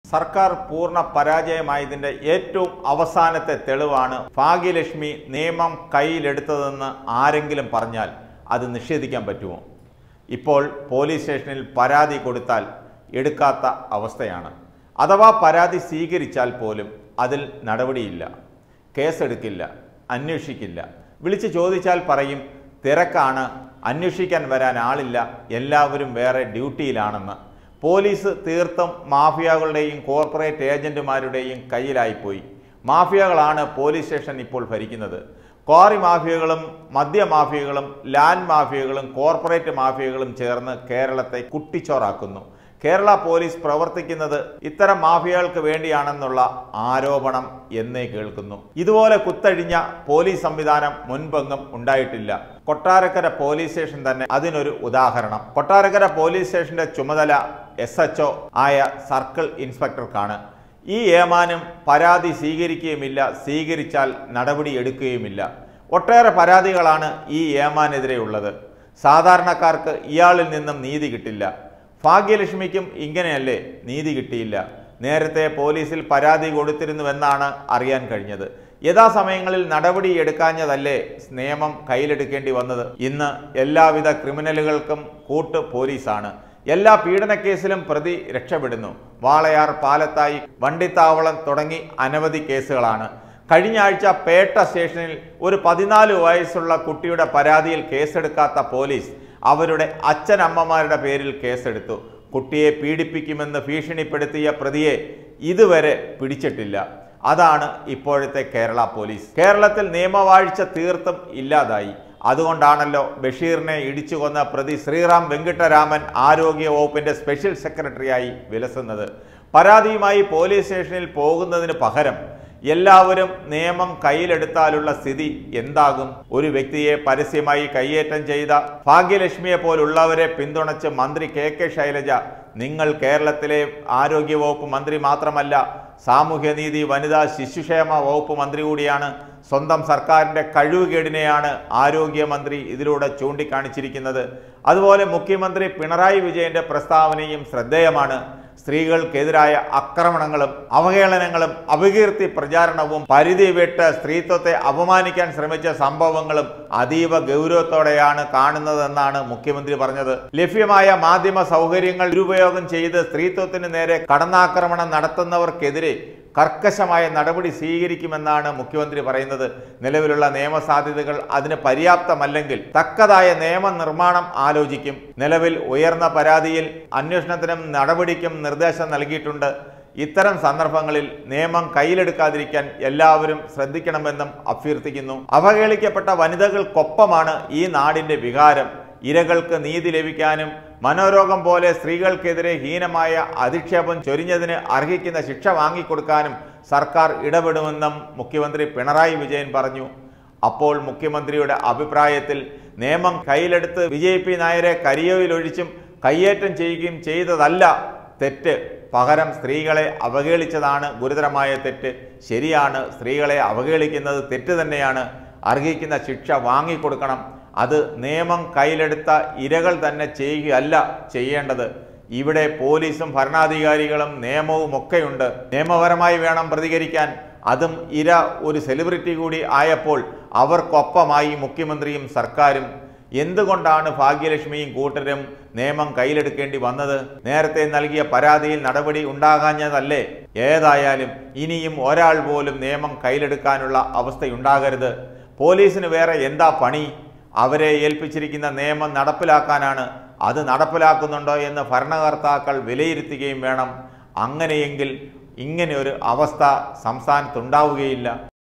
സർക്കാർ പൂർണ്ണ പരാജയമായതിന്റെ ഏറ്റവും അവസാനത്തെ തെളിവാണ് ഭാഗ്യലക്ഷ്മി നിയമം കയ്യിലെടുത്തതെന്ന് ആരെങ്കിലും പറഞ്ഞാൽ അത് നിഷേധിക്കാൻ പറ്റുമോ ഇപ്പോൾ പോലീസ് സ്റ്റേഷനിൽ പരാതി കൊടുത്താൽ എടുക്കാത്ത അവസ്ഥയാണ് അഥവാ പരാതി സ്വീകരിച്ചാൽ പോലും അതിൽ നടപടിയില്ല കേസെടുക്കില്ല അന്വേഷിക്കില്ല വിളിച്ച് ചോദിച്ചാൽ പറയും തിരക്കാണ് അന്വേഷിക്കാൻ വരാൻ ആളില്ല എല്ലാവരും വേറെ ഡ്യൂട്ടിയിലാണെന്ന് പോലീസ് തീർത്തും മാഫിയകളുടെയും കോർപ്പറേറ്റ് ഏജന്റുമാരുടെയും കയ്യിലായിപ്പോയി മാഫിയകളാണ് പോലീസ് സ്റ്റേഷൻ ഇപ്പോൾ ഭരിക്കുന്നത് ക്വാറി മാഫിയകളും മദ്യ മാഫിയകളും ലാൻഡ് മാഫിയകളും കോർപ്പറേറ്റ് മാഫിയകളും ചേർന്ന് കേരളത്തെ കുട്ടിച്ചോറാക്കുന്നു കേരള പോലീസ് പ്രവർത്തിക്കുന്നത് ഇത്തരം മാഫിയകൾക്ക് വേണ്ടിയാണെന്നുള്ള ആരോപണം എന്നേ കേൾക്കുന്നു ഇതുപോലെ കുത്തഴിഞ്ഞ പോലീസ് സംവിധാനം മുൻപെങ്ങും ഉണ്ടായിട്ടില്ല കൊട്ടാരക്കര പോലീസ് സ്റ്റേഷൻ തന്നെ അതിനൊരു ഉദാഹരണം കൊട്ടാരക്കര പോലീസ് സ്റ്റേഷന്റെ ചുമതല എസ് എച്ച് ആയ സർക്കിൾ ഇൻസ്പെക്ടർക്കാണ് ഈ ഏമാനും പരാതി സ്വീകരിക്കുകയുമില്ല സ്വീകരിച്ചാൽ നടപടി എടുക്കുകയുമില്ല ഒട്ടേറെ പരാതികളാണ് ഈ ഏമാനെതിരെ ഉള്ളത് സാധാരണക്കാർക്ക് ഇയാളിൽ നിന്നും നീതി കിട്ടില്ല ഭാഗ്യലക്ഷ്മിക്കും ഇങ്ങനെയല്ലേ നീതി കിട്ടിയില്ല നേരത്തെ പോലീസിൽ പരാതി കൊടുത്തിരുന്നുവെന്നാണ് അറിയാൻ കഴിഞ്ഞത് യഥാസമയങ്ങളിൽ നടപടി എടുക്കാഞ്ഞതല്ലേ നിയമം കയ്യിലെടുക്കേണ്ടി വന്നത് ഇന്ന് എല്ലാവിധ ക്രിമിനലുകൾക്കും കൂട്ട് പോലീസാണ് എല്ലാ പീഡനക്കേസിലും പ്രതി രക്ഷപ്പെടുന്നു വാളയാർ പാലത്തായി വണ്ടിത്താവളം തുടങ്ങി അനവധി കേസുകളാണ് കഴിഞ്ഞ ആഴ്ച പേട്ട സ്റ്റേഷനിൽ ഒരു പതിനാല് വയസ്സുള്ള കുട്ടിയുടെ പരാതിയിൽ കേസെടുക്കാത്ത പോലീസ് അവരുടെ അച്ഛനമ്മമാരുടെ പേരിൽ കേസെടുത്തു കുട്ടിയെ പീഡിപ്പിക്കുമെന്ന് ഭീഷണിപ്പെടുത്തിയ പ്രതിയെ ഇതുവരെ പിടിച്ചിട്ടില്ല അതാണ് ഇപ്പോഴത്തെ കേരള പോലീസ് കേരളത്തിൽ നിയമവാഴ്ച തീർത്തും ഇല്ലാതായി അതുകൊണ്ടാണല്ലോ ബഷീറിനെ ഇടിച്ചു കൊന്ന പ്രതി ശ്രീറാം വെങ്കിട്ടരാമൻ ആരോഗ്യ വകുപ്പിന്റെ സ്പെഷ്യൽ സെക്രട്ടറിയായി വിലസുന്നത് പരാതിയുമായി പോലീസ് സ്റ്റേഷനിൽ പോകുന്നതിന് പകരം എല്ലാവരും നിയമം കയ്യിലെടുത്താലുള്ള സ്ഥിതി എന്താകും ഒരു വ്യക്തിയെ പരസ്യമായി കയ്യേറ്റം ചെയ്ത ഭാഗ്യലക്ഷ്മിയെ പോലുള്ളവരെ പിന്തുണച്ച് മന്ത്രി കെ കെ ശൈലജ നിങ്ങൾ കേരളത്തിലെ ആരോഗ്യവകുപ്പ് മന്ത്രി മാത്രമല്ല സാമൂഹ്യനീതി വനിതാ ശിശുക്ഷേമ വകുപ്പ് മന്ത്രി കൂടിയാണ് സ്വന്തം സർക്കാരിന്റെ കഴിവുകേടിനെയാണ് ആരോഗ്യമന്ത്രി ഇതിലൂടെ ചൂണ്ടിക്കാണിച്ചിരിക്കുന്നത് അതുപോലെ മുഖ്യമന്ത്രി പിണറായി വിജയന്റെ പ്രസ്താവനയും ശ്രദ്ധേയമാണ് സ്ത്രീകൾക്കെതിരായ ആക്രമണങ്ങളും അവഹേളനങ്ങളും അപകീർത്തി പ്രചാരണവും പരിധി വിട്ട് സ്ത്രീത്വത്തെ അപമാനിക്കാൻ ശ്രമിച്ച സംഭവങ്ങളും അതീവ ഗൗരവത്തോടെയാണ് കാണുന്നതെന്നാണ് മുഖ്യമന്ത്രി പറഞ്ഞത് ലഭ്യമായ മാധ്യമ സൗകര്യങ്ങൾ ദുരുപയോഗം ചെയ്ത് സ്ത്രീത്വത്തിന് നേരെ കടന്നാക്രമണം നടത്തുന്നവർക്കെതിരെ കർക്കശമായ നടപടി സ്വീകരിക്കുമെന്നാണ് മുഖ്യമന്ത്രി പറയുന്നത് നിലവിലുള്ള നിയമസാധ്യതകൾ അതിന് പര്യാപ്തമല്ലെങ്കിൽ തക്കതായ നിയമനിർമ്മാണം ആലോചിക്കും നിലവിൽ ഉയർന്ന പരാതിയിൽ അന്വേഷണത്തിനും നടപടിക്കും നിർദ്ദേശം നൽകിയിട്ടുണ്ട് ഇത്തരം സന്ദർഭങ്ങളിൽ നിയമം കയ്യിലെടുക്കാതിരിക്കാൻ എല്ലാവരും ശ്രദ്ധിക്കണമെന്നും അഭ്യർത്ഥിക്കുന്നു അവഹേളിക്കപ്പെട്ട വനിതകൾക്കൊപ്പമാണ് ഈ നാടിന്റെ വികാരം ഇരകൾക്ക് നീതി ലഭിക്കാനും മനോരോഗം പോലെ സ്ത്രീകൾക്കെതിരെ ഹീനമായ അധിക്ഷേപം ചൊരിഞ്ഞതിന് അർഹിക്കുന്ന ശിക്ഷ വാങ്ങിക്കൊടുക്കാനും സർക്കാർ ഇടപെടുമെന്നും മുഖ്യമന്ത്രി പിണറായി വിജയൻ പറഞ്ഞു അപ്പോൾ മുഖ്യമന്ത്രിയുടെ അഭിപ്രായത്തിൽ നിയമം കയ്യിലെടുത്ത് വിജയ് പി നായരെ കരിയോയിലൊഴിച്ചും കയ്യേറ്റം ചെയ്യുകയും ചെയ്തതല്ല തെറ്റ് പകരം സ്ത്രീകളെ അവഹേളിച്ചതാണ് ഗുരുതരമായ തെറ്റ് ശരിയാണ് സ്ത്രീകളെ അവഹേളിക്കുന്നത് തെറ്റ് തന്നെയാണ് അർഹിക്കുന്ന ശിക്ഷ വാങ്ങിക്കൊടുക്കണം അത് നിയമം കയ്യിലെടുത്ത ഇരകൾ തന്നെ ചെയ്യുകയല്ല ചെയ്യേണ്ടത് ഇവിടെ പോലീസും ഭരണാധികാരികളും നിയമവും ഒക്കെയുണ്ട് നിയമപരമായി വേണം പ്രതികരിക്കാൻ അതും ഇര ഒരു സെലിബ്രിറ്റി കൂടി ആയപ്പോൾ അവർക്കൊപ്പമായി മുഖ്യമന്ത്രിയും സർക്കാരും എന്തുകൊണ്ടാണ് ഭാഗ്യലക്ഷ്മിയും കൂട്ടരും നിയമം കയ്യിലെടുക്കേണ്ടി വന്നത് നേരത്തെ നൽകിയ പരാതിയിൽ നടപടി ഉണ്ടാകാഞ്ഞതല്ലേ ഏതായാലും ഇനിയും ഒരാൾ പോലും നിയമം കയ്യിലെടുക്കാനുള്ള അവസ്ഥയുണ്ടാകരുത് പോലീസിന് വേറെ എന്താ പണി അവരെ ഏൽപ്പിച്ചിരിക്കുന്ന നിയമം നടപ്പിലാക്കാനാണ് അത് നടപ്പിലാക്കുന്നുണ്ടോ എന്ന് ഭരണകർത്താക്കൾ വിലയിരുത്തുകയും വേണം അങ്ങനെയെങ്കിൽ ഇങ്ങനെ ഒരു അവസ്ഥ സംസ്ഥാനത്തുണ്ടാവുകയില്ല